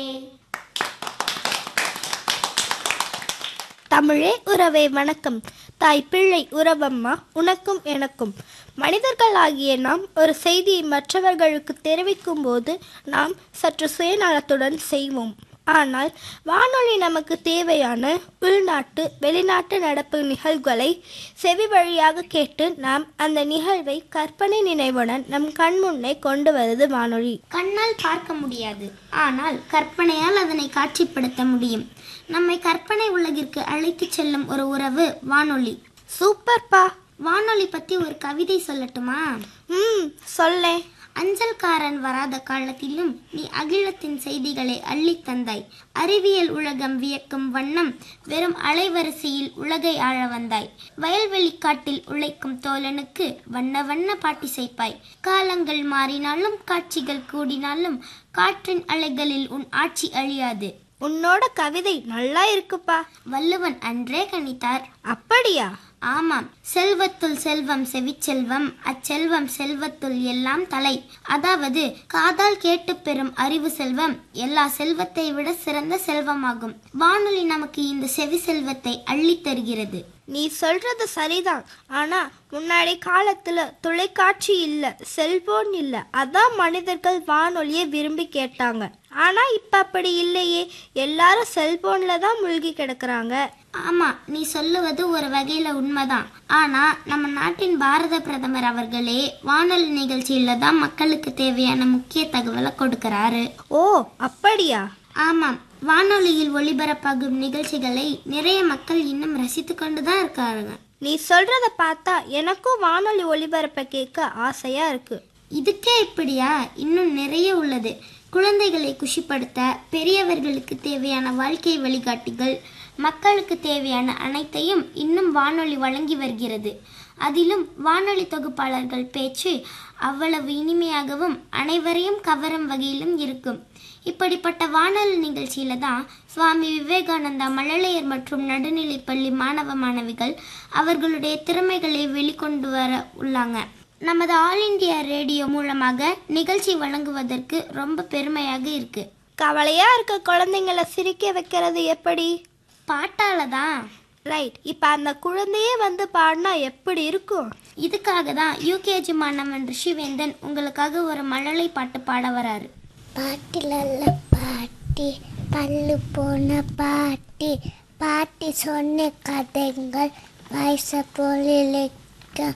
தமிழே உறவே வணக்கம் தாய் பிள்ளை உறவம்மா உனக்கும் எனக்கும் மனிதர்களாகிய நாம் ஒரு செய்தியை மற்றவர்களுக்கு தெரிவிக்கும் போது நாம் சற்று சுயநலத்துடன் செய்வோம் ஆனால் வானொலி நமக்கு தேவையான உள்நாட்டு வெளிநாட்டு நடப்பு நிகழ்வுகளை செவி வழியாக கேட்டு நாம் அந்த நிகழ்வை கற்பனை நினைவுடன் நம் கண்முன்னே கொண்டு வருது வானொலி கண்ணால் பார்க்க முடியாது ஆனால் கற்பனையால் அதனை காட்சிப்படுத்த முடியும் நம்மை கற்பனை உலகிற்கு அழைத்துச் செல்லும் ஒரு உறவு வானொலி சூப்பர்ப்பா வானொலி பத்தி ஒரு கவிதை சொல்லட்டுமா ம் சொல்லேன் அஞ்சல்காரன் வராத காலத்திலும் நீ அகிலத்தின் செய்திகளை அள்ளித் தந்தாய் அறிவியல் உலகம் வியக்கும் வண்ணம் வெறும் அலைவரிசையில் உலகை ஆழ வந்தாய் வயல்வெளி காட்டில் உழைக்கும் தோழனுக்கு வண்ண வண்ண பாட்டிசைப்பாய் காலங்கள் மாறினாலும் காட்சிகள் கூடினாலும் காற்றின் அலைகளில் உன் ஆட்சி அழியாது உன்னோட கவிதை நல்லா இருக்குப்பா வள்ளுவன் அன்றே கணித்தார் அப்படியா ஆமாம் செல்வத்துள் செல்வம் செவிச்செல்வம் அச்செல்வம் செல்வத்துள் எல்லாம் தலை அதாவது காதால் கேட்டு பெறும் அறிவு செல்வம் எல்லா செல்வத்தை விட சிறந்த செல்வமாகும் வானொலி நமக்கு இந்த செவி செல்வத்தை அள்ளித் தருகிறது நீ சொல்றது சரிதான் ஆனா முன்னாடி காலத்துல தொலைக்காட்சி இல்ல செல்போன் இல்ல அதான் மனிதர்கள் வானொலியை விரும்பி கேட்டாங்க ஆனா இப்ப அப்படி இல்லையே எல்லாரும் செல்போன்ல தான் மூழ்கி கிடக்குறாங்க ஆமா நீ சொல்லுவது ஒரு வகையில உண்மைதான் ஆனா நம்ம நாட்டின் பாரத பிரதமர் அவர்களே வானொலி நிகழ்ச்சியில தான் மக்களுக்கு தேவையான முக்கிய தகவலை கொடுக்கறாரு ஓ அப்படியா ஆமாம் வானொலியில் ஒளிபரப்பாகும் நிகழ்ச்சிகளை நிறைய மக்கள் இன்னும் ரசித்து கொண்டு தான் இருக்காருங்க நீ சொல்றத பார்த்தா எனக்கும் வானொலி ஒளிபரப்ப கேட்க ஆசையா இருக்கு இதுக்கே இப்படியா இன்னும் நிறைய உள்ளது குழந்தைகளை குஷிப்படுத்த பெரியவர்களுக்கு தேவையான வாழ்க்கை வழிகாட்டிகள் மக்களுக்கு தேவையான அனைத்தையும் இன்னும் வானொலி வழங்கி வருகிறது அதிலும் வானொலி தொகுப்பாளர்கள் பேச்சு அவ்வளவு இனிமையாகவும் அனைவரையும் கவரும் வகையிலும் இருக்கும் இப்படிப்பட்ட வானொலி நிகழ்ச்சியில தான் சுவாமி விவேகானந்தா மழலையர் மற்றும் நடுநிலைப்பள்ளி மாணவ மாணவிகள் அவர்களுடைய திறமைகளை வெளிக்கொண்டு வர உள்ளாங்க நமது ஆல் இந்தியா ரேடியோ மூலமாக நிகழ்ச்சி வழங்குவதற்கு ரொம்ப பெருமையாக இருக்கு கவலையா இருக்க குழந்தைங்களை சிரிக்க வைக்கிறது எப்படி பாட்டால தான் ரைட் இப்ப அந்த குழந்தையே வந்து பாடினா எப்படி இருக்கும் இதுக்காக தான் யூகேஜி மாணவன் ரிஷிவேந்தன் உங்களுக்காக ஒரு மழலை பாட்டு பாட வராரு பாட்டிலல்ல பாட்டி பல்லு போன பாட்டி பாட்டி சொன்ன கதைகள் வயச போலிக்க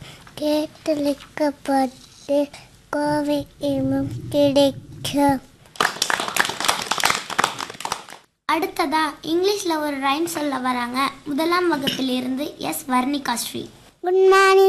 கேட்டளிக்கப்பட்டு கோவை இமும் கிடைக்கும் அடுத்ததா இங்கிலீஷ்ல ஒரு ரைம் சொல்ல வராங்க முதலாம் வகுப்பிலிருந்து S Varnika Sri good morning